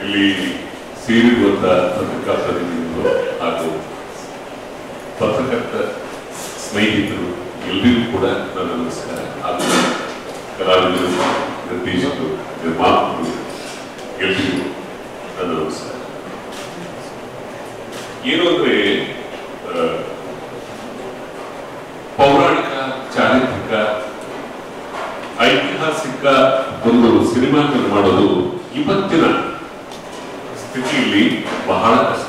ಇಲ್ಲಿ ಸೇರಿರುವಂತ ಪತ್ರಿಕಾ ಪ್ರತಿನಿಧಿಗಳು ಹಾಗೂ ಪತ್ರಕರ್ತ ಸ್ನೇಹಿತರು ಎಲ್ಲರಿಗೂ ಕೂಡ ನನ್ನ ನಮಸ್ಕಾರ ಹಾಗೂ ಕಲಾವಿದರು ನಿರ್ದೇಶಕರು ನಿರ್ಮಾಪಕರು ಎಲ್ಲರಿಗೂ ನನ್ನ ನಮಸ್ಕಾರ ಏನು ಅಂದ್ರೆ ಆ, ಪೌರಾಣಿಕ ಚಾರಿತ್ರಿಕ ಐತಿಹಾಸಿಕ ಒಂದು ಸಿನಿಮಾ ಮಾಡೋದು ಇವತ್ತಿನ ಸ್ಥಿತಿಯಲ್ಲಿ ಬಹಳ ಕಷ್ಟ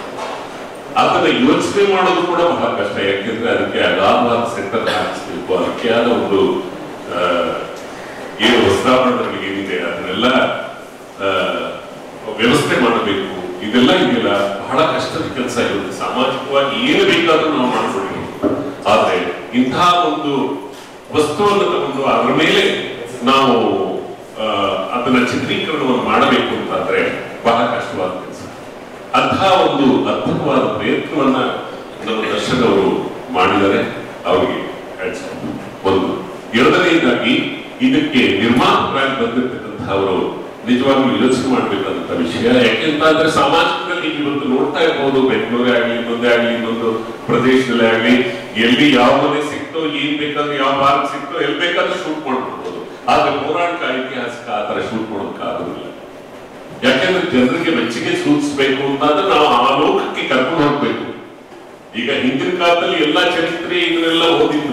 ಅದನ್ನ ಯೋಚನೆ ಮಾಡೋದು ಕೂಡ ಬಹಳ ಕಷ್ಟ ಯಾಕೆಂದ್ರೆ ಅದಕ್ಕೆ ಅಗಾಧವಾದ ಸೆಂಟರ್ ಹಾಕಿಸ್ಬೇಕು ಅದಕ್ಕೆ ಆದ ಒಂದು ಆ, ಏನು ವಸ್ತ್ರಾಭರಣಗಳು ಏನಿದೆ ಅದನ್ನೆಲ್ಲ ಆ, ವ್ಯವಸ್ಥೆ ಮಾಡಬೇಕು ಇದೆಲ್ಲ ಇದೆಯಲ್ಲ ಬಹಳ ಕಷ್ಟದ ಕೆಲಸ ಇರುತ್ತೆ ಸಾಮಾಜಿಕವಾಗಿ ಏನು ಬೇಕಾದ್ರೂ ನಾವು ಮಾಡ್ಕೊಳ್ಬೇಕು ಆದ್ರೆ ಇಂತಹ ಒಂದು ವಸ್ತುವನ್ನು ತಗೊಂಡು ಅದರ ಮೇಲೆ ನಾವು ಆ, ಅದನ್ನ ಚಿತ್ರೀಕರಣವನ್ನು ಮಾಡಬೇಕು ಅಂತಂದ್ರೆ ಬಹಳ ಕಷ್ಟವಾದ ಕೆಲಸ ಅಂತಹ ಒಂದು ಅದ್ಭುತವಾದ ಪ್ರಯತ್ನವನ್ನ ನಮ್ಮ ದರ್ಶನ್ ಅವರು ಮಾಡಿದ್ದಾರೆ ಅವರಿಗೆ hats off. ಒಂದು ಎರಡನೆಯದಾಗಿ ಇದಕ್ಕೆ ನಿರ್ಮಾಪಕರಾಗಿ ಬಂದಿರತಕ್ಕಂತಹ ಅವರು ನಿಜವಾಗ್ಲೂ ಯೋಚನೆ ಮಾಡಬೇಕಾದಂತ ವಿಷಯ ಯಾಕೆಂತಂದ್ರೆ ಸಾಮಾಜಿಕದಲ್ಲಿ ಇವತ್ತು ನೋಡ್ತಾ ಇರ್ಬೋದು ಬೆಂಗಳೂರೇ ಆಗ್ಲಿ ಇನ್ನೊಂದೇ ಆಗ್ಲಿ ಇನ್ನೊಂದು ಪ್ರದೇಶದಲ್ಲೇ ಆಗ್ಲಿ ಎಲ್ಲಿ ಯಾವ ಮನೆ ಸಿಕ್ತೋ ಏನ್ ಬೇಕಾದ್ರೆ ಯಾವ ಭಾಗ ಸಿಕ್ತೋ ಎಲ್ಲಿ ಬೇಕಾದ್ರೂ ಶೂಟ್ ಮಾಡ್ಬಿಡ್ಬೋದು ಆದ್ರೆ ಪೌರಾಣಿಕ ಐತಿಹಾಸಿಕ ಆ ತರ ಶೂಟ್ ಮಾಡೋದಕ್ಕೆ ಆಗೋದಿಲ್ಲ ಯಾಕೆಂದ್ರೆ ಜನರಿಗೆ ಮೆಚ್ಚುಗೆ ಸೂಚಿಸಬೇಕು ಅಂತಂದ್ರೆ ನಾವು ಆ ಲೋಕಕ್ಕೆ ಕರ್ಕೊಂಡು ಹೋಗ್ಬೇಕು ಈಗ ಹಿಂದಿನ ಕಾಲದಲ್ಲಿ ಎಲ್ಲಾ ಚರಿತ್ರೆ ಇದನ್ನೆಲ್ಲ ಓದಿದ್ರು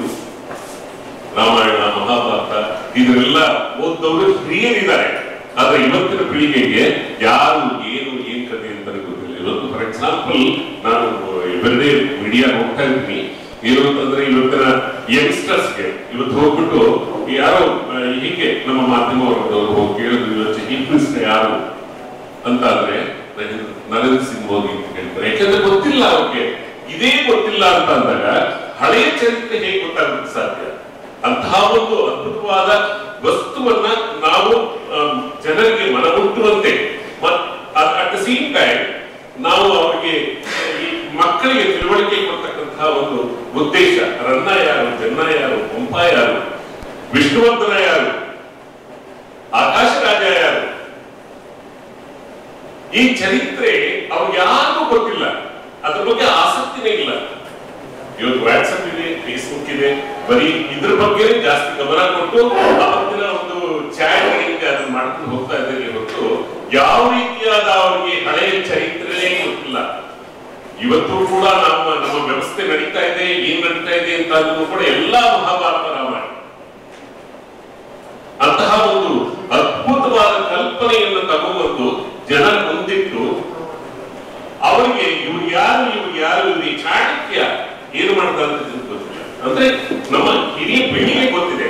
ರಾಮಾಯಣ ಮಹಾಭಾರತ ಇದನ್ನೆಲ್ಲ ಓದ್ದವರು ಹಿರಿಯರಿದ್ದಾರೆ ಆದ್ರೆ ಇವತ್ತಿನ ಪೀಳಿಗೆಗೆ ಯಾರು ಏನು ಏನ್ ಕಥೆ ಅಂತ ಗೊತ್ತಿಲ್ಲ ಇವತ್ತು ಫಾರ್ ಎಕ್ಸಾಂಪಲ್ ನಾನು ಇವರದೇ ಮೀಡಿಯಾ ನೋಡ್ತಾ ಇದ್ದೀನಿ ಏನು ಅಂತಂದ್ರೆ ಇವತ್ತಿನ ಯಂಗ್ಸ್ಟರ್ಸ್ಗೆ ಇವತ್ತು ಹೋಗ್ಬಿಟ್ಟು ಯಾರೋ ಆ, ಹೀಗೆ ನಮ್ಮ ಮಾಧ್ಯಮ ವರ್ಗದವರು ಹೋಗಿ ಕೇಳಿದ್ರು ಇವತ್ತು ಚೀಫ್ ಮಿನಿಸ್ಟರ್ ಯಾರು ಅಂತ ಆದ್ರೆ ನರೇಂದ್ರ ನರೇಂದ್ರ ಸಿಂಗ್ ಮೋದಿ ಅಂತ ಹೇಳ್ತಾರೆ ಯಾಕಂದ್ರೆ ಗೊತ್ತಿಲ್ಲ ಅವ್ರಿಗೆ ಇದೇ ಗೊತ್ತಿಲ್ಲ ಅಂತ ಅಂದಾಗ ಹಳೆಯ ಚರಿತ್ರೆ ಹೇಗೆ ಗೊತ್ತಾಗುತ್ತೆ ಸಾಧ್ಯ ಅಂತಹ ಒಂದು ಅದ್ಭುತವಾದ ವಸ್ತುವನ್ನ ನಾವು ಆಮ್, ಜನರಿಗೆ ಮನಮುಟ್ಟುವಂತೆ ಅಟ್ ದ ಸೇಮ್ ಟೈಮ್ ನಾವು ಅವರಿಗೆ ಈ ಮಕ್ಕಳಿಗೆ ತಿಳುವಳಿಕೆ ಕೊಡ್ತಕ್ಕಂತಹ ಒಂದು ಉದ್ದೇಶ ರನ್ನ ಯಾರು ಜನ್ನ ಯಾರು ಪಂಪ ಯಾರು ವಿಷ್ಣುವರ್ಧನ ಯಾರು ಆಕಾಶ ರಾಜ ಯಾರು ಈ ಚರಿತ್ರೆ ಅವ್ರಿಗೆ ಯಾರಿಗೂ ಗೊತ್ತಿಲ್ಲ ಅದ್ರ ಬಗ್ಗೆ ಆಸಕ್ತಿನೇ ಇಲ್ಲ ಇವತ್ತು ವಾಟ್ಸಪ್ ಇದೆ ಫೇಸ್ಬುಕ್ ಇದೆ ಬರೀ ಇದ್ರ ಬಗ್ಗೆ ಜಾಸ್ತಿ ಗಮನ ಕೊಟ್ಟು ಅವತ್ತಿನ ಒಂದು ಚಾಟ್ಗಳಿಗೆ ಅದನ್ನ ಮಾಡ್ಕೊಂಡು ಹೋಗ್ತಾ ಇದ್ದಾರೆ ಹೊರತು ಯಾವ ರೀತಿಯಾದ ಅವರಿಗೆ ಹಳೆಯ ಚರಿತ್ರೆನೇ ಗೊತ್ತಿಲ್ಲ ಇವತ್ತು ಕೂಡ ನಮ್ಮ ನಮ್ಮ ವ್ಯವಸ್ಥೆ ನಡೀತಾ ಇದೆ ಏನ್ ನಡೀತಾ ಇದೆ ಅಂತ ಅಂದ್ರೂ ಕೂಡ ಎಲ್ಲಾ ಮಹಾಭಾರತ ರಾಮಾಯಣ ಅಂತಹ ಒಂದು ಅದ್ಭುತವಾದ ಕಲ್ಪನೆಯನ್ನು ತಗೊಂಬಂದು ಜನರ ಮುಂದಿಟ್ಟು ಅವರಿಗೆ ಇವ್ರು ಯಾರು ಇವ್ರು ಯಾರು ಇವ್ರು ಈ ಚಾಣಕ್ಯ ಏನು ಮಾಡ್ತಾ ಅಂತ ಇದಕ್ಕೆ ಗೊತ್ತಿಲ್ಲ ಅಂದ್ರೆ ನಮ್ಮ ಹಿರಿಯ ಪೀಳಿಗೆ ಗೊತ್ತಿದೆ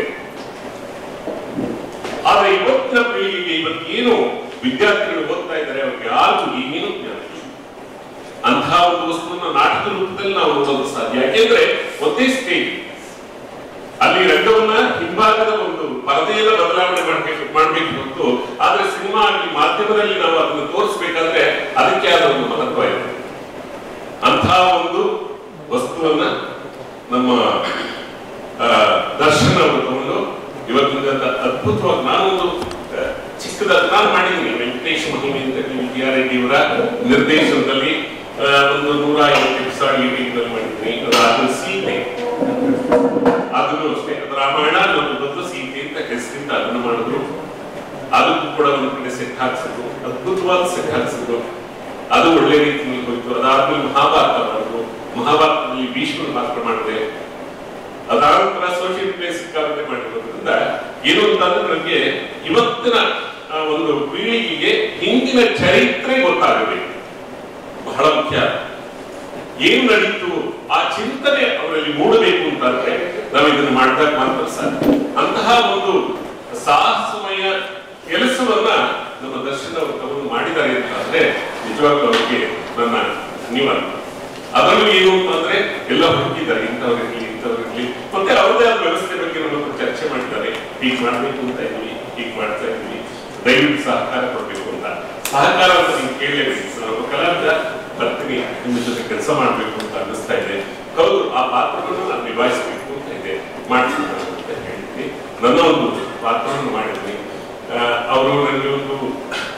ಆದ್ರೆ ಇವತ್ತಿನ ಪೀಳಿಗೆಗೆ ಇವತ್ತು ಏನು ವಿದ್ಯಾರ್ಥಿಗಳು ಓದ್ತಾ ಇದ್ದಾರೆ ಅವ್ರಿಗೆ ಯಾರಿಗೂ ಏನು ಜ್ಞಾನ ಇಲ್ಲ. ಅಂತಹ ಒಂದು ವಸ್ತುವನ್ನು ನಾಟಕ ರೂಪದಲ್ಲಿ ನಾವು ಓದೋದು ಸಾಧ್ಯ ಯಾಕೆಂದ್ರೆ ಒಂದೇ ಸ್ಟೇಜ್ ಅಲ್ಲಿ ರಂಗವನ್ನ ಹಿಂಭಾಗದ ಒಂದು ಪರದೆಯನ್ನ ಬದಲಾವಣೆ ಮಾಡ್ಬೇಕು ಮಾಡ್ಬೇಕು ಹೊರತು ಆದ್ರೆ ಸಿನಿಮಾ ಆಗಲಿ ಮಾಧ್ಯಮದಲ್ಲಿ ನಾವು ಅದನ್ನು ತೋರಿಸ್ಬೇಕಾದ್ರೆ ಅದಕ್ಕೆ ಆದ ಒಂದು ಮಹತ್ವ ಇದೆ ಅಂತಹ ಒಂದು ವಸ್ತುವನ್ನ ನಮ್ಮ ಆ, ದರ್ಶನ್ ಅವರು ತಗೊಂಡು ಇವತ್ತಿನ ಅದ್ಭುತವಾಗಿ ನಾನೊಂದು ಆ, ಚಿಕ್ಕದಾದ ನಾನು ಮಾಡಿದ್ದೀನಿ ವೆಂಕಟೇಶ್ ಮಹಿಮೆ ಅಂತ ವಿ ಆರ್ ರೆಡ್ಡಿ ಅವರ ನಿರ್ದೇಶನದಲ್ಲಿ ಆ, ಒಂದು ನೂರ ಐವತ್ತು ಎಪಿಸೋಡ್ ಯೂಟ್ಯೂಬ್ನಲ್ಲಿ ಮಾಡಿದ್ದೀನಿ ಅದಾದ್ಮೇಲೆ ಸೀತೆ ಅದನ್ನು ಅಷ್ಟೇ ಅದು ರಾಮಾಯಣ ಒಂದು ಬದಲು ಸೀತೆ ಅಂತ ಹೆಸರಿಂದ ಅದನ್ನು ಮಾಡಿದ್ರು ಅದಕ್ಕೂ ಕೂಡ ಒಂದು ಕಡೆ ಸೆಟ್ ಹಾಕ್ಸಿದ್ರು ಅದ್ಭುತವಾದ ಸೆಟ್ ಹಾಕ್ಸಿದ್ರು ಅದು ಒಳ್ಳೆ ರೀತಿಯಲ್ಲಿ ಹೋಯ್ತು ಅದಾದ್ಮೇಲೆ ಮಹಾಭಾರತ ಮಾಡಿದ್ರು ಮಹಾಭಾರತದಲ್ಲಿ ಭೀಷ್ಮನ ಪಾತ್ರ ಮಾಡಿದೆ ಅದಾದ ನಂತರ ಸೋಷಿಯಲ್ ಪ್ಲೇ ಸಿಕ್ಕಾಪಟ್ಟೆ ಮಾಡಿರೋದ್ರಿಂದ ಏನು ಅಂತಂದ್ರೆ ನನಗೆ ಇವತ್ತಿನ ಆ, ಒಂದು ಪೀಳಿಗೆಗೆ ಹಿಂದಿನ ಚರಿತ್ರೆ ಗೊತ್ತಾಗಬೇಕು ಬಹಳ ಮುಖ್ಯ ಏನ್ ನಡೀತು ಆ ಚಿಂತನೆ ಅವರಲ್ಲಿ ಮೂಡಬೇಕು ಅಂತಂದ್ರೆ ನಾವು ಇದನ್ನು ಮಾಡಿದಾಗ ಮಾತ್ರ ಸಾಧ್ಯ ಅಂತಹ ಒಂದು ಸಾಹಸಮಯ ಕೆಲಸವನ್ನ ನಮ್ಮ ದರ್ಶನ ಅವರು ತಗೊಂಡು ಮಾಡಿದ್ದಾರೆ ಅಂತ ಅಂದ್ರೆ ನಿಜವಾಗ್ಲೂ ಅವರಿಗೆ ನನ್ನ ಧನ್ಯವಾದ ಅದರಲ್ಲೂ ಏನು ಅಂತಂದ್ರೆ ಎಲ್ಲ ಹುಡುಕಿದ್ದಾರೆ ಇಂಥವ್ರಿರ್ಲಿ ಇಂಥವ್ರಿರ್ಲಿ ಮತ್ತೆ ಅವ್ರದೇ ಆದ ವ್ಯವಸ್ಥೆ ಬಗ್ಗೆ ನಮ್ಮ ಹತ್ರ ಚರ್ಚೆ ಮಾಡಿದ್ದಾರೆ ಹೀಗೆ ಮಾಡ್ಬೇಕು ಅಂತ ಇದ್ವಿ ಹೀಗೆ ಮಾಡ್ತಾ ಇದ್ವಿ ದಯವಿಟ್ಟು ಸಹಕಾರ ಕೊಡ್ಬೇಕು ಅಂತ ಸಹಕಾರ ಅಂತ ನೀವು ಕೇಳಲೇಬೇಕು ನಾನು ಒಬ್ಬ ಕಲಾವಿದ ಬರ್ತೀನಿ ನಿಮ್ಮ ಜೊತೆ ಕೆಲಸ ಮಾಡ್ಬೇಕು ಅಂತ ಅನ್ನಿಸ್ತಾ ಇದೆ ಹೌದು ಆ ಪಾತ್ರವನ್ನು ನಾನು ನಿಭಾಯಿಸಬೇಕು ಅಂತ ಇದೆ ಮಾಡ್ತೀನಿ ನಾನು ಅಂತ ಹೇಳ್ತೀನಿ ನನ್ನ ಒಂದು ಪಾತ್ರವನ್ನು ಮಾಡಿದ್ದೀನಿ ಅವರು ನನಗೆ ಒಂದು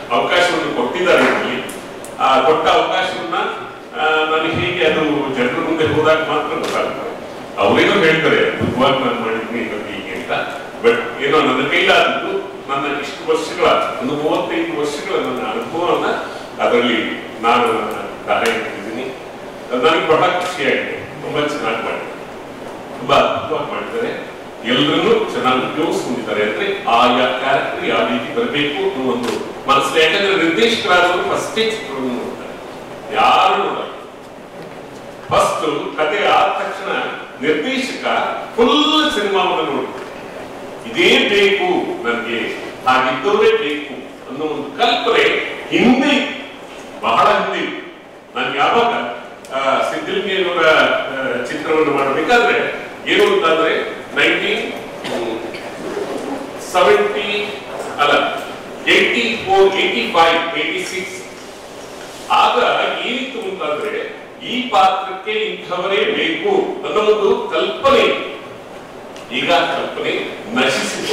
ಅವಕಾಶವನ್ನು ಕೊಟ್ಟಿದ್ದಾರೆ ಇದರಲ್ಲಿ ಆ ಕೊಟ್ಟ ಅವಕಾಶವನ್ನ ಆ, ನನಗೆ ಹೇಗೆ ಅದು ಜನರ ಮುಂದೆ ಹೋದಾಗ ಮಾತ್ರ ಗೊತ್ತಾಗ್ತದೆ ಅವರೇನೋ ಹೇಳ್ತಾರೆ ಅದ್ಭುತವಾಗಿ ನಾನು ಮಾಡಿದ್ದೀನಿ ಇವತ್ತು ಹೀಗೆ ಅಂತ ಬಟ್ ಏನೋ ನನ್ನ ಕೈಲಾದದ್ದು ನನ್ನ ಇಷ್ಟು ವರ್ಷಗಳ ಒಂದು ಮೂವತ್ತೈದು ವರ್ಷಗಳ ನನ್ನ ಅನುಭವವನ್ನ ಅದರಲ್ಲಿ ನಾನು ನನ್ನ ಸಹಾಯ ಮಾಡಿದ್ದೀನಿ ನನಗೆ ಬಹಳ ಖುಷಿಯಾಗಿದೆ ತುಂಬಾ ಚೆನ್ನಾಗಿ ಮಾಡಿದ್ದಾರೆ ತುಂಬಾ ಅದ್ಭುತವಾಗಿ ಮಾಡಿದ್ದಾರೆ ಎಲ್ಲರನ್ನೂ ಚೆನ್ನಾಗಿ ಉಪಯೋಗಿಸ್ಕೊಂಡಿದ್ದಾರೆ ಅಂದ್ರೆ ಆಯಾ ಕ್ಯಾರೆಕ್ಟರ್ ಯಾವ ರೀತಿ ಬರಬೇಕು ಅನ್ನೋ ಒಂದು ಮನಸ್ಸಲ್ಲಿ ಯಾಕಂದ್ರೆ ನಿರ್ದೇಶಕರಾದವರು ಫಸ್ಟೇ ಚಿತ್ರವನ್ನು ನೋಡ್ತಾರೆ ಯಾರು ನೋಡಲ್ಲ ಫಸ್ಟ್ ಕತೆ ಆದ ತಕ್ಷಣ ನಿರ್ದೇಶಕ ಫುಲ್ ಸಿನಿಮಾವನ್ನು ನೋಡ್ತಾರೆ ಇದೇ ಬೇಕು ನನಗೆ ಹಾಗಿದ್ದವರೇ ಬೇಕು ಅನ್ನೋ ಒಂದು ಕಲ್ಪನೆ ಹಿಂದೆ ಇತ್ತು. ಬಹಳ ಹಿಂದೆ ಇತ್ತು. ನಾನು ಯಾವಾಗ ಆ, ಸಿದ್ಧಲಿಂಗೇನವರ ಆ, ಚಿತ್ರವನ್ನು ಮಾಡಬೇಕಾದ್ರೆ ಏನು ಅಂತಂದ್ರೆ ನೈನ್ಟೀನ್ ಸೆವೆಂಟಿ ಅಲ್ಲ eighty four eighty five eighty six ಆಗ ಏನಿತ್ತು ಅಂತಂದ್ರೆ ಈ ಪಾತ್ರಕ್ಕೆ ಇಂಥವರೇ ಬೇಕು ಅನ್ನೋ ಒಂದು ಕಲ್ಪನೆ ಇತ್ತು. ಈಗ ಆ ಕಲ್ಪನೆ ನಶಿಸಿತು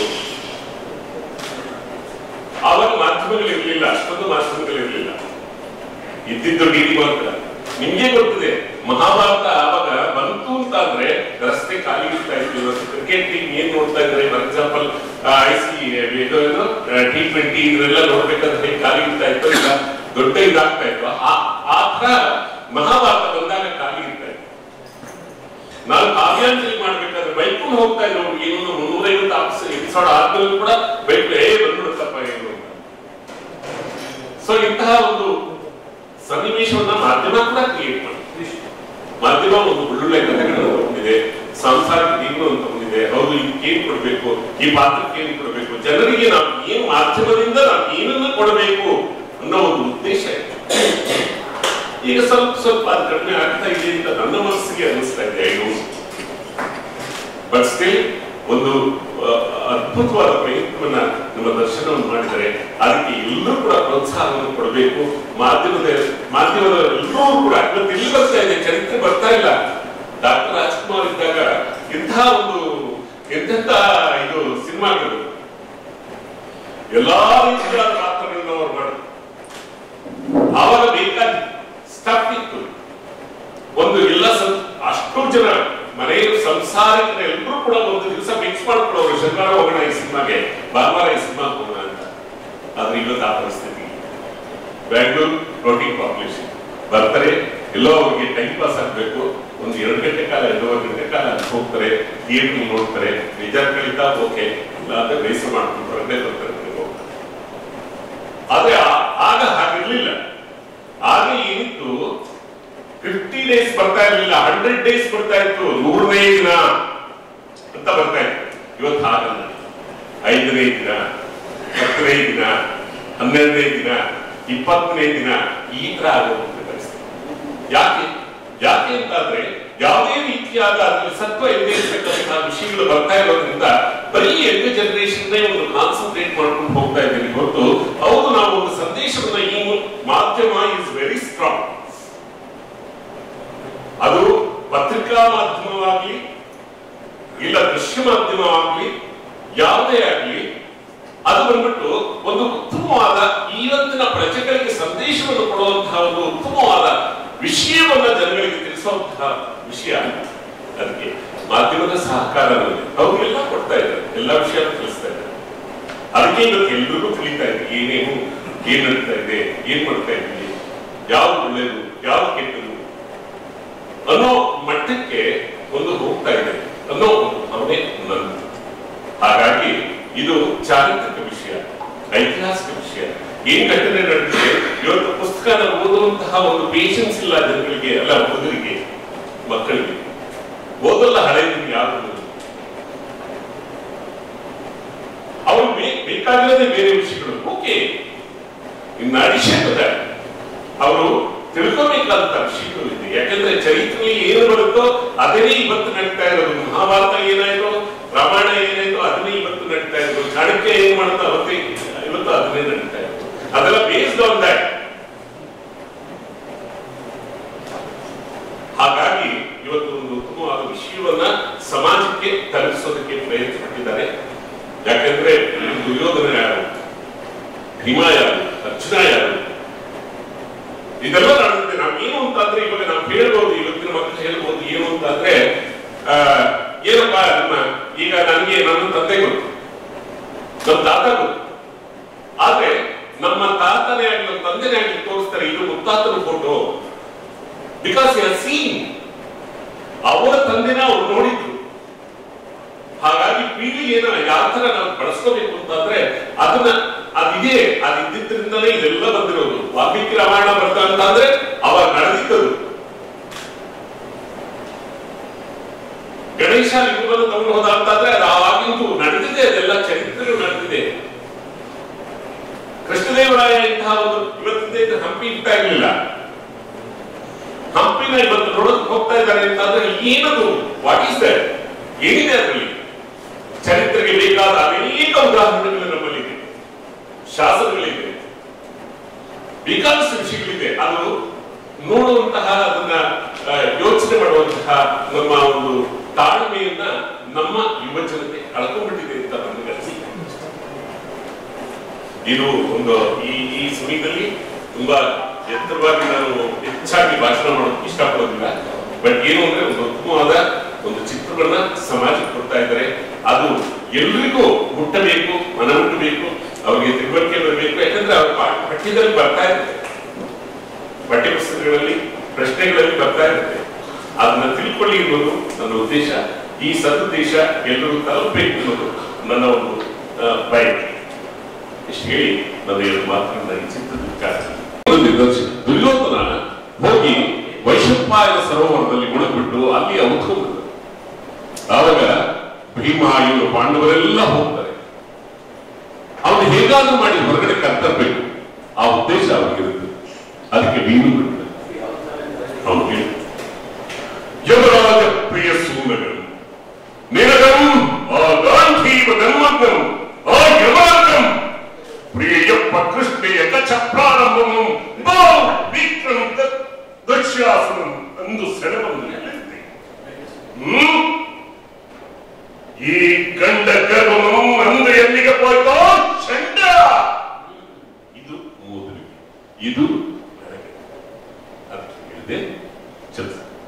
ಆವಾಗ ಮಾಧ್ಯಮಗಳಿರ್ಲಿಲ್ಲ ಅಷ್ಟೊಂದು ಮಾಧ್ಯಮಗಳಿರ್ಲಿಲ್ಲ ಇದ್ದಿದ್ದು ಡಿಡಿ ಮಾತ್ರ ನಿಮ್ಗೆ ಗೊತ್ತಿದೆ ಮಹಾಭಾರತ ಆವಾಗ ಬಂತು ಅಂತ ಅಂದ್ರೆ ರಸ್ತೆ ಖಾಲಿ ಇರ್ತಾ ಇತ್ತು ಇವತ್ತು ಕ್ರಿಕೆಟ್ ಟೀಮ್ ಏನ್ ನೋಡ್ತಾ ಇದ್ದಾರೆ ಫಾರ್ ಎಕ್ಸಾಂಪಲ್ ಐ ಸಿ ಇದು ಏನು ಟಿ ಟ್ವೆಂಟಿ ಇದೆಲ್ಲ ನೋಡ್ಬೇಕಾದ್ರೆ ಹೇಗೆ ಖಾಲಿ ಇರ್ತಾ ಇತ್ತು ಈಗ ದೊಡ್ಡ ಇದಾಗ್ತಾ ಇತ್ತು ಆ- ಆ ತರ ಮಹಾಭಾರತ ಬಂದಾಗ ಖಾಲಿ ಇರ್ತಾ ಇತ್ತು ನಾನು ಕಾವ್ಯಾಂಜಲಿ ಮಾಡ್ಬೇಕಾದ್ರೆ ಬೈಕ್ಕೊಂಡು ಹೋಗ್ತಾ ಇದ್ರು ಏನೊಂದು ಮುನ್ನೂರೈವತ್ತು ಎಪಿಸೋಡ್ ಆದ್ಮೇಲೆ ಕೂಡ ಬೈಕ್ ಏ ಬಂದ್ಬಿಡುತ್ತಪ್ಪ ಏನು ಅಂತ ಸೊ ಇಂತಹ ಒಂದು ಸನ್ನಿವೇಶವನ್ನ ಮಾಧ್ಯಮ ಕೂಡ ಕ್ರಿಯೇಟ್ ಮಾಡಿದೆ ಮಾಧ್ಯಮ ಒಂದು ಒಳ್ಳೊಳ್ಳೆ ಕಥೆಗಳನ್ನು ತಗೊಂಡಿದೆ ಸಾಂಸಾರಿಕ ದೀಪವನ್ನು ಅಂತ ಹೊಂದಿದೆ ಹೌದು ಇದಕ್ಕೆ ಏನ್ ಕೊಡ್ಬೇಕು ಈ ಪಾತ್ರಕ್ಕೆ ಏನ್ ಕೊಡಬೇಕು ಜನರಿಗೆ ನಾವು ಏನ್ ಮಾಧ್ಯಮದಿಂದ ನಾವು ಏನನ್ನ ಕೊಡಬೇಕು ಅನ್ನೋ ಒಂದು ಉದ್ದೇಶ ಇದೆ ಈಗ ಸ್ವಲ್ಪ ಸ್ವಲ್ಪ ಅದು ಕಡಿಮೆ ಆಗ್ತಾ ಇದೆ ಅಂತ ನನ್ನ ಮನಸ್ಸಿಗೆ ಅನಿಸ್ತಾ ಇದೆ ಐದು ಬಟ್ ಸ್ಟಿಲ್ ಒಂದು ಆ, ಅದ್ಭುತವಾದ ಪ್ರಯತ್ನವನ್ನ ನಮ್ಮ ದರ್ಶನವನ್ನು ಮಾಡಿದರೆ ಅದಕ್ಕೆ ಎಲ್ಲರೂ ಕೂಡ ಪ್ರೋತ್ಸಾಹವನ್ನು ಕೊಡಬೇಕು ಮಾಧ್ಯಮದ ಮಾಧ್ಯಮದ ಎಲ್ಲರೂ ಕೂಡ ಇವತ್ತು ಇಲ್ಲಿ ಬರ್ತಾ ಇದೆ ಚರಿತ್ರೆ ಬರ್ತಾ ಇಲ್ಲ ಡಾಕ್ಟರ್ ರಾಜ್ಕುಮಾರ್ ಇದ್ದಾಗ ಇಂತಹ ಒಂದು ಎಂತೆಂತ ಇದು ಸಿನಿಮಾಗಳು ಎಲ್ಲಾ ರೀತಿಯ ಪಾತ್ರಗಳನ್ನು ಅವ್ರು ಮಾಡಿದ್ರು ಆವಾಗ ಬೇಕಾದ ಸ್ಟಫ್ ಇತ್ತು ಒಂದು ಎಲ್ಲ ಸಂ- ಅಷ್ಟು ಜನ ಮನೆಯಲ್ಲಿ ಸಂಸಾರಿಕರ ಎಲ್ಲರೂ ಕೂಡ ಒಂದು ದಿವಸ ಮಿಕ್ಸ್ ಮಾಡ್ಕೊಳ್ಳೋರು ಶನಿವಾರ ಹೋಗೋಣ ಈ ಸಿನಿಮಾಗೆ ಭಾನುವಾರ ಈ ಸಿನಿಮಾ ಹೋಗೋಣ ಅಂತ ಆದ್ರೆ ಇವತ್ತು ಆ ಪರಿಸ್ಥಿತಿ ಇಲ್ಲ. ಬ್ಯಾಂಗ್ಳೂರ್ ಪ್ರೋಟೀನ್ ಪಾಪ್ಯುಲೇಷನ್ ಬರ್ತಾರೆ ಎಲ್ಲೋ ಅವ್ರಿಗೆ ಟೈಮ್ ಪಾಸ್ ಆಗ್ಬೇಕು ಒಂದು ಎರಡು ಗಂಟೆ ಕಾಲ ಎರಡೂವರೆ ಗಂಟೆ ಕಾಲ ಅಲ್ಲಿ ಹೋಗ್ತಾರೆ ಥಿಯೇಟರ್ ನೋಡ್ತಾರೆ ನಿಜಾರ್ ಕಲಿತಾ ಓಕೆ ಇಲ್ಲ ಅಂದ್ರೆ ಬೇಸರ ಮಾಡ್ಕೊಂಡು ಹೊರಗಡೆ ಬರ್ತಾರೆ ಮನೆಗೆ ಹೋಗ್ತಾರೆ ಆದ್ರೆ ಆ- ಆಗ ಹಾಗಿರ್ಲಿಲ್ಲ ಆಗ ಏನಿತ್ತು ಫಿಫ್ಟಿ ಡೇಸ್ ಬರ್ತಾ ಇರಲಿಲ್ಲ ಹಂಡ್ರೆಡ್ ಡೇಸ್ ಬರ್ತಾ ಇತ್ತು ನೂರನೇ ದಿನ ಅಂತ ಬರ್ತಾ ಇತ್ತು ಇವತ್ತು ಹಾಗಲ್ಲ ಐದನೇ ದಿನ ಹತ್ತನೇ ದಿನ ಹನ್ನೆರಡನೇ ದಿನ ಇಪ್ಪತ್ತನೇ ದಿನ ಈ ತರ ಆಗೋಗುತ್ತೆ ಪರಿಸ್ಥಿತಿ ಯಾಕೆ ಯಾಕೆ ಅಂತಂದ್ರೆ ಯಾವುದೇ ರೀತಿಯಾದ ಅದರಲ್ಲಿ ಸತ್ವ ಇಲ್ಲದೆ ಇರ್ತಕ್ಕಂತಹ ವಿಷಯಗಳು ಬರ್ತಾ ಇರೋದ್ರಿಂದ ಬರೀ ಯಂಗ್ ಜನರೇಷನ್ ಒಂದು ಕಾನ್ಸಂಟ್ರೇಟ್ ಮಾಡ್ಕೊಂಡು ಹೋಗ್ತಾ ಇದ್ದೀವಿ ಹೊರತು ಹೌದು ನಾವು ಒಂದು ಸಂದೇಶವನ್ನ ಈ ಮೂ- ಮಾಧ್ಯಮ ಇಸ್ ವೆರಿ ಸ್ಟ್ರಾಂಗ್ ಅದು ಪತ್ರಿಕಾ ಮಾಧ್ಯಮವಾಗ್ಲಿ ಇಲ್ಲ ದೃಶ್ಯ ಮಾಧ್ಯಮವಾಗ್ಲಿ ಯಾವುದೇ ಆಗ್ಲಿ ಅದು ಬಂದ್ಬಿಟ್ಟು ಒಂದು ಉತ್ತಮವಾದ ಇವತ್ತಿನ ಪ್ರಜೆಗಳಿಗೆ ಸಂದೇಶವನ್ನು ಕೊಡುವಂತಹ ಒಂದು ಉತ್ತಮವಾದ ವಿಷಯವನ್ನ ಜನಗಳಿಗೆ ತಿಳಿಸುವಂತಹ ವಿಷಯ ಅದಕ್ಕೆ ಮಾಧ್ಯಮದ ಸಹಕಾರ ಅನ್ನೋದು ಅವ್ರಿಗೆಲ್ಲ ಕೊಡ್ತಾ ಇದ್ದಾರೆ ಎಲ್ಲ ವಿಷಯ ತಿಳಿಸ್ತಾ ಇದ್ದಾರೆ ಅದಕ್ಕೆ ಇವತ್ತು ಎಲ್ರಿಗೂ ತಿಳಿತಾ ಇದೆ ಏನೇನು ಏನ್ ನಡೀತಾ ಇದೆ ಏನ್ ಮಾಡ್ತಾ ಇದ್ದೀವಿ ಯಾವ್ದು ಒಳ್ಳೇದು ಯಾವ್ದು ಕೆಟ್ಟದು ಅನ್ನೋ ಮಟ್ಟಕ್ಕೆ ಒಂದು ಹೋಗ್ತಾ ಇದೆ ಅನ್ನೋ ಒಂದು ಭಾವನೆ ನಂದು ಹಾಗಾಗಿ ಇದು ಚಾರಿತ್ರಿಕ ವಿಷಯ ಐತಿಹಾಸಿಕ ವಿಷಯ ಏನ್ ಘಟನೆ ನಡೆದಿದೆ ಇವತ್ತು ಪುಸ್ತಕನ ಓದುವಂತಹ ಒಂದು ಪೇಷನ್ಸ್ ಇಲ್ಲ ಜನಗಳಿಗೆ ಅಲ್ಲ ಹುಡುಗರಿಗೆ ಮಕ್ಕಳಿಗೆ ಓದಲ್ಲ ಹಳೆಯದಿಗೆ ಯಾರು ಅವ್ರು ಬೇಕಾಗಿರೋದೇ ಬೇರೆ ವಿಷಯಗಳು ಓಕೆ ಇನ್ ಅಡಿಷನ್ ಅವರು ತಿಳ್ಕೋಬೇಕಾದಂತ ವಿಷಯಗಳು ಇದೆ ಯಾಕಂದ್ರೆ ಚರಿತ್ರೆಯಲ್ಲಿ ಏನು ಬರುತ್ತೋ ಅದನ್ನೇ ಇವತ್ತು ನಡೀತಾ ಇರೋದು ಮಹಾಭಾರತ ಏನಾಯ್ತು ರಾಮಾಯಣ ಏನಾಯ್ತು ಅದನ್ನೇ ಇವತ್ತು ನಡೀತಾ ಇರೋದು ಚಾಣಕ್ಯ ಏನ್ ಮಾಡ್ತಾ ಅವತ್ತೇ ಇವತ್ತು ಅದನ್ನೇ ನಡೀತಾ ಇರೋದು ಅದೆಲ್ಲ ಬೇಸ್ಡ್ ಆನ್ ದಟ್ ಹಾಗಾಗಿ ಇವತ್ತು ಒಂದು ಉತ್ತಮವಾದ ವಿಷಯವನ್ನ ಸಮಾಜಕ್ಕೆ ತಲುಪಿಸೋದಕ್ಕೆ ಪ್ರಯತ್ನ ಪಟ್ಟಿದ್ದಾರೆ ಯಾಕಂದ್ರೆ ದುರ್ಯೋಧನ ಯಾರು ಭೀಮ ಯಾರು ಅರ್ಜುನ ಇದೆಲ್ಲ ನಡೆದಿದೆ ನಾವು ಏನು ಅಂತಂದ್ರೆ ಇವಾಗ ನಾವು ಹೇಳ್ಬೋದು ಇವತ್ತಿನ ಮಕ್ಕಳು ಹೇಳ್ಬೋದು ಏನು ಅಂತಂದ್ರೆ ಆ, ಏನಪ್ಪಾ ನಮ್ಮ ಈಗ ನನಗೆ ನನ್ನ ತಂದೆ ಗೊತ್ತು ನಮ್ಮ ತಾತ ಗೊತ್ತು ಆದ್ರೆ ನಮ್ಮ ತಾತನೇ ಆಗ್ಲಿ ನಮ್ಮ ತಂದೆನೇ ಆಗ್ಲಿ ತೋರಿಸ್ತಾರೆ ಇದು ಮುತ್ತಾತನ ಫೋಟೋ ಬಿಕಾಸ್ ಯು ಸೀನ್ ಅವರ ತಂದೆನ ಅವ್ರು ನೋಡಿದ್ರು ಹಾಗಾಗಿ ಪೀಳಿಗೆನ ಯಾವ ತರ ನಾವು ಬಳಸ್ಕೋಬೇಕು ಅಂತಂದ್ರೆ ಅದನ್ನ ಅದಿದೆ ಅದಿದ್ದಿದ್ರಿಂದಲೇ ಇದೆಲ್ಲ ಬಂದಿರೋದು ವಾಲ್ಮೀಕಿ ರಾಮಾಯಣ ಬರ್ತ ಅಂತಂದ್ರೆ ಅವಾಗ ನಡೆದಿದ್ದದು ಗಣೇಶ ಲಿಂಗವನ್ನು ತಗೊಂಡು ಹೋದ ಅಂತಂದ್ರೆ ಅದು ಆವಾಗಿಂದು ನಡೆದಿದೆ ಅದೆಲ್ಲ ಚರಿತ್ರೆಗಳು ನಡೆದಿದೆ ಕೃಷ್ಣದೇವರಾಯ ಇಂತಹ ಒಂದು ಇವತ್ತಿಂದ ಇದು ಹಂಪಿ ಇರ್ತಾ ಇರಲಿಲ್ಲ ಹಂಪಿನ ಇವತ್ತು ನೋಡೋದಕ್ಕೆ ಹೋಗ್ತಾ ಇದ್ದಾರೆ ಅಂತಂದ್ರೆ ಏನದು ವಾಟ್ ಈಸ್ ದಟ್ ಏನಿದೆ ಅದರಲ್ಲಿ ಚರಿತ್ರೆಗೆ ಬೇಕಾದ ಅನೇಕ ಉದಾಹರಣೆಗಳು ನಮ್ಮಲ್ಲಿದೆ ಶಾಸನಗಳಿದೆ ಬೇಕಾದಷ್ಟು ವಿಷಯಗಳಿದೆ ಅದು ನೋಡುವಂತಹ ಅದನ್ನ ಆ, ಯೋಚನೆ ಮಾಡುವಂತಹ ನಮ್ಮ ಒಂದು ತಾಳ್ಮೆಯನ್ನ ನಮ್ಮ ಯುವ ಜನತೆ ಕಳ್ಕೊಂಡ್ಬಿಟ್ಟಿದೆ ಅಂತ ನನಗೆ ಅನಿಸಿದೆ ಇದು ಒಂದು ಈ ಈ ಸಮಯದಲ್ಲಿ ತುಂಬಾ ಎತ್ತರವಾಗಿ ನಾನು ಹೆಚ್ಚಾಗಿ ಭಾಷಣ ಮಾಡೋದಕ್ಕೆ ಇಷ್ಟಪಡೋದಿಲ್ಲ ಬಟ್ ಏನು ಅಂದ್ರೆ ಒಂದು ಉತ್ತಮವಾದ ಒಂದು ಚಿತ್ರವನ್ನ ಸಮಾಜಕ್ಕೆ ಕೊಡ್ತಾ ಇದ್ದಾರೆ ಅದು ಎಲ್ರಿಗೂ ಮುಟ್ಟಬೇಕು ಮನ ಮುಟ್ಟಬೇಕು ಅವ್ರಿಗೆ ತಿಳುವಳಿಕೆ ಬರಬೇಕು ಯಾಕಂದ್ರೆ ಅವ್ರ ಪಾ- ಪಠ್ಯದಲ್ಲಿ ಬರ್ತಾ ಇರುತ್ತೆ ಪಠ್ಯ ಪುಸ್ತಕಗಳಲ್ಲಿ ಪ್ರಶ್ನೆಗಳಲ್ಲಿ ಬರ್ತಾ ಇರುತ್ತೆ ಅದನ್ನ ತಿಳ್ಕೊಳ್ಳಿ ಅನ್ನೋದು ನನ್ನ ಉದ್ದೇಶ ಈ ಸದುದ್ದೇಶ ಎಲ್ಲರೂ ತಲುಪಬೇಕು ಅನ್ನೋದು ನನ್ನ ಒಂದು ಆ, ಬಯಕೆ ಇಷ್ಟು ಹೇಳಿ ನನ್ನ ಎರಡು ಮಾತನ್ನ ಈ ಚಿತ್ರದಲ್ಲಿ ಒಂದು ನಿದರ್ಶನ ದುರ್ಯೋಧನ ಹೋಗಿ ವೈಶಂಪಾಯನ ಸರೋವರದಲ್ಲಿ ಮುಳುಗ್ಬಿಟ್ಟು ಅಲ್ಲಿ ಅವತ್ಕೊಂಡ್ರು ಆವಾಗ ಭೀಮ ಇವರು ಪಾಂಡವರೆಲ್ಲ ಹೋಗ್ತಾರೆ ಅವನು ಹೇಗಾದ್ರೂ ಮಾಡಿ ಹೊರಗಡೆ ಕರ್ತರ್ಬೇಕು ಆ ಉದ್ದೇಶ ಅವ್ರಿಗಿರುತ್ತೆ ಅದಕ್ಕೆ ಮೀನು ಬಿಡ್ತಾರೆ